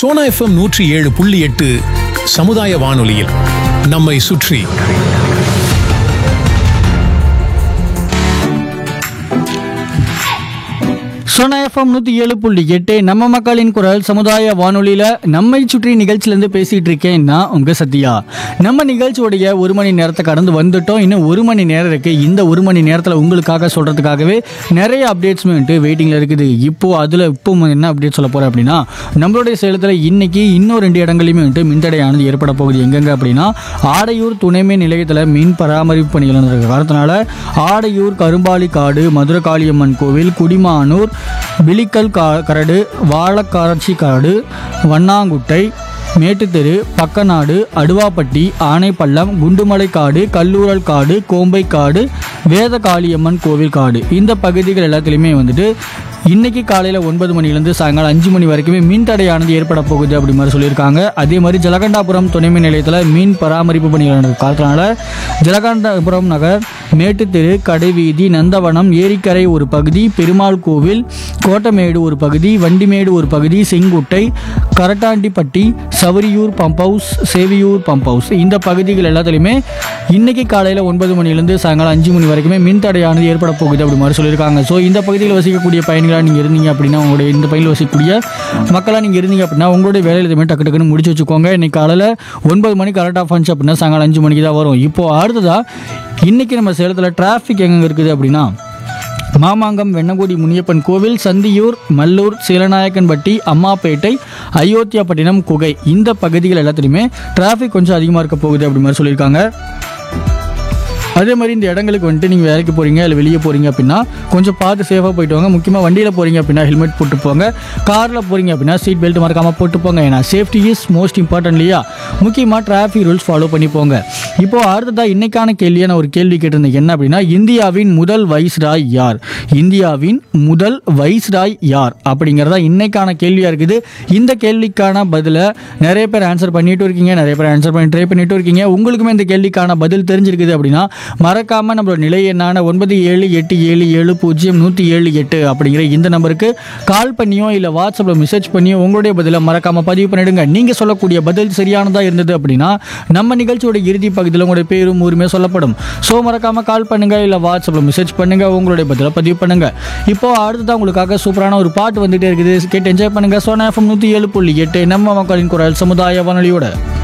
Sona FM நூற்றி ஏழு புள்ளி எட்டு சமுதாய வானொலியில் நம்மை சுற்றி சோனா எஃப்எம் நூற்றி ஏழு புள்ளி எட்டு நம்ம மக்களின் குரல் சமுதாய வானொலியில் நம்மை சுற்றி நிகழ்ச்சியிலேருந்து பேசிகிட்டு இருக்கேன் நான் உங்கள் சத்யா நம்ம நிகழ்ச்சியோடைய ஒரு மணி நேரத்தை கடந்து வந்துட்டோம் இன்னும் ஒரு மணி நேரம் இருக்குது இந்த ஒரு மணி நேரத்தில் உங்களுக்காக சொல்கிறதுக்காகவே நிறைய அப்டேட்ஸுமே வந்துட்டு வெயிட்டிங்கில் இருக்குது இப்போது அதில் இப்போ என்ன அப்டேட் சொல்ல போகிறேன் அப்படின்னா நம்மளுடைய சேலத்தில் இன்னைக்கு இன்னும் ரெண்டு இடங்களையுமே வந்துட்டு மின்தடையானது ஏற்பட போகுது எங்கெங்க அப்படின்னா ஆடையூர் துணைமின் நிலையத்தில் மின் பராமரிப்பு பணிகள் நடந்திருக்க காரணத்தினால ஆடையூர் கரும்பாலி காடு மதுரகாளியம்மன் கோவில் குடிமானூர் விழிக்கல் கா கரடு வாழக்காரட்சி காடு வண்ணாங்குட்டை மேட்டுத்தெரு பக்கநாடு அடுவாப்பட்டி ஆனைப்பள்ளம் குண்டுமலை காடு கல்லூரல் காடு கோம்பை காடு வேதகாளியம்மன் கோவில் காடு இந்த பகுதிகள் எல்லாத்துலேயுமே வந்துட்டு இன்னைக்கு காலையில் ஒன்பது மணிலேருந்து சாயங்காலம் அஞ்சு மணி வரைக்குமே மின் தடையானது ஏற்பட போகுது அப்படி மாதிரி சொல்லியிருக்காங்க அதே மாதிரி ஜலகண்டாபுரம் துணை மின் நிலையத்தில் மீன் பராமரிப்பு பணிகள் நடந்த காலத்தினால ஜலகண்டாபுரம் நகர் மேட்டுத்தெரு கடைவீதி நந்தவனம் ஏரிக்கரை ஒரு பகுதி பெருமாள் கோவில் கோட்டமேடு ஒரு பகுதி வண்டிமேடு ஒரு பகுதி Senguttai Karattandipatti Savariyur pump house Saviyur pump house இந்த பகுதிகள் எல்லாத்துலேயுமே இன்னைக்கு காலையில் ஒன்பது மணிலேருந்து சாயங்காலம் அஞ்சு மணி வரைக்குமே மின் தடையானது ஏற்பட போகுது அப்படி மாதிரி சொல்லியிருக்காங்க ஸோ இந்த பகுதியில் வசிக்கக்கூடிய பயணிகளாக நீங்கள் இருந்தீங்க அப்படின்னா உங்களுடைய இந்த பகுதியில் வசிக்கக்கூடிய மக்களாக நீங்கள் இருந்தீங்க அப்படின்னா உங்களுடைய வேலையில் எதுவுமே டக்கு டக்குன்னு முடிச்சு வச்சுக்கோங்க இன்னைக்கு காலையில் ஒன்பது மணிக்கு கரெக்டாக ஃபன்ஸ் அப்படின்னா சாயங்காலம் அஞ்சு மணிக்கு தான் வரும் இப்போ அடுத்ததாக இன்னைக்கு நம்ம சேலத்தில் டிராஃபிக் எங்கே இருக்குது அப்படின்னா மாமாங்கம் வெண்ணங்குடி முனியப்பன் கோவில் சந்தியூர் மல்லூர் சீலநாயக்கன்பட்டி அம்மாப்பேட்டை அயோத்தியாப்பட்டினம் குகை இந்த பகுதிகள் எல்லாத்துலேயுமே டிராஃபிக் கொஞ்சம் அதிகமாக இருக்க போகுது அப்படி மாதிரி சொல்லியிருக்காங்க அதே மாதிரி இந்த இடங்களுக்கு வந்துட்டு நீங்கள் வேலைக்கு போகிறீங்க இல்லை வெளியே போகிறீங்க அப்படின்னா கொஞ்சம் பார்த்து சேஃபாக போயிட்டு வாங்க முக்கியமாக வண்டியில் போகிறீங்க அப்படின்னா ஹெல்மெட் போட்டு போங்க காரில் போகிறீங்க அப்படின்னா சீட் பெல்ட் மறக்காமல் போட்டு போங்க ஏன்னா சேஃப்டி இஸ் மோஸ்ட் இம்பார்ட்டன்ட் இல்லையா முக்கியமாக டிராஃபிக் ரூல்ஸ் ஃபாலோ பண்ணி போங்க இப்போது அடுத்ததாக இன்னைக்கான கேள்வியை நான் ஒரு கேள்வி கேட்டிருந்தேன் என்ன அப்படின்னா இந்தியாவின் முதல் வைஸ்ராய் யார் இந்தியாவின் முதல் வைஸ்ராய் யார் அப்படிங்கிறதா இன்னைக்கான கேள்வியாக இருக்குது இந்த கேள்விக்கான பதிலை நிறைய பேர் ஆன்சர் பண்ணிட்டு இருக்கீங்க நிறைய பேர் ஆன்சர் பண்ணி ட்ரை பண்ணிட்டு இருக்கீங்க உங்களுக்குமே இந்த கேள்விக்கான பதில் தெரிஞ்சிருக்குது அப்படின்னா மறக்காம நம்மளோட நிலை எண்ணான ஒன்பது ஏழு எட்டு ஏழு ஏழு பூஜ்ஜியம் நூற்றி ஏழு எட்டு அப்படிங்கிற இந்த நம்பருக்கு கால் பண்ணியோ இல்லை வாட்ஸ்அப்பில் மெசேஜ் பண்ணியோ உங்களுடைய பதிலை மறக்காம பதிவு பண்ணிடுங்க நீங்கள் சொல்லக்கூடிய பதில் சரியானதாக இருந்தது அப்படின்னா நம்ம நிகழ்ச்சியோட இறுதி பகுதியில் உங்களுடைய பேரும் ஊருமே சொல்லப்படும் ஸோ மறக்காம கால் பண்ணுங்க இல்லை வாட்ஸ்அப்பில் மெசேஜ் பண்ணுங்க உங்களுடைய பதிலை பதிவு பண்ணுங்க இப்போ அடுத்ததான் உங்களுக்காக சூப்பரான ஒரு பாட்டு வந்துட்டே இருக்குது கேட்டு என்ஜாய் பண்ணுங்க சோனா எஃப்எம் நூற்றி ஏழு புள்ளி எட்டு நம்ம மக்களின் குரல் சமுதாய வானொலியோட